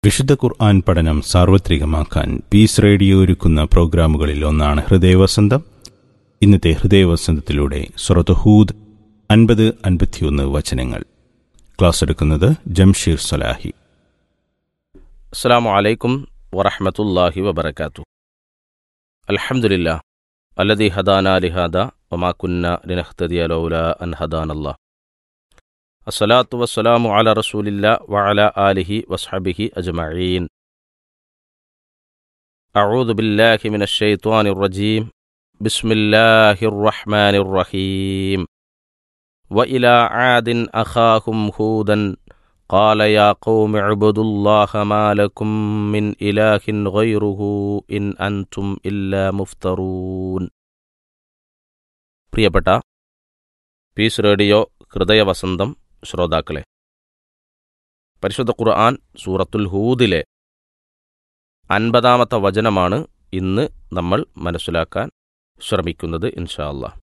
വിശുദ്ധ ഖുർആൻ പഠനം സാർവത്രികമാക്കാൻ piece radio ഒരുക്കുന്ന പ്രോഗ്രാമുകളിൽ ഒന്നാണ് ഹൃദയവസന്തം ഇന്നത്തെ ഹൃദയവസന്തത്തിലൂടെ സുറത്ത് ഹൂദ് അൻപത് അൻപത്തിയൊന്ന് വചനങ്ങൾ ക്ലാസ് എടുക്കുന്നത് ജംഷീർ സലാഹി അസ്സാം വലൈക്കും വറഹമത്തല്ലാഹി വബർക്കാത്തു അൽഹംദുലില്ലാ അല്ലദി ഹദാന ലിഹാദ വമാക്കുന്ന ലിനഹ്തദിയ ലൗല അൻ ഹദാനല്ലാ അസ്സലാത്തു വസ്സലാമു അല റസൂലില്ല വഅല ആലിഹി വസ്ഹബിഹി അജ്മഈൻ أعوذ بالله من الشيطان الرجيم بسم الله الرحمن الرحيم وإلى عاد أخاهم هودا قال يا قوم اعبدوا الله ما لكم من إله غيره إن أنتم إلا مفترون പ്രിയപ്പെട്ട പീസ് റേഡിയോ ഹൃദയവസന്തം ശ്രോതാക്കളെ പരിശുദ്ധ ഖുർആൻ സൂറത്തുൽ ഹൂദിലെ അൻപതാമത്തെ വചനമാണ് ഇന്ന് നമ്മൾ മനസ്സിലാക്കാൻ ശ്രമിക്കുന്നത് ഇൻഷാ അല്ലാഹ്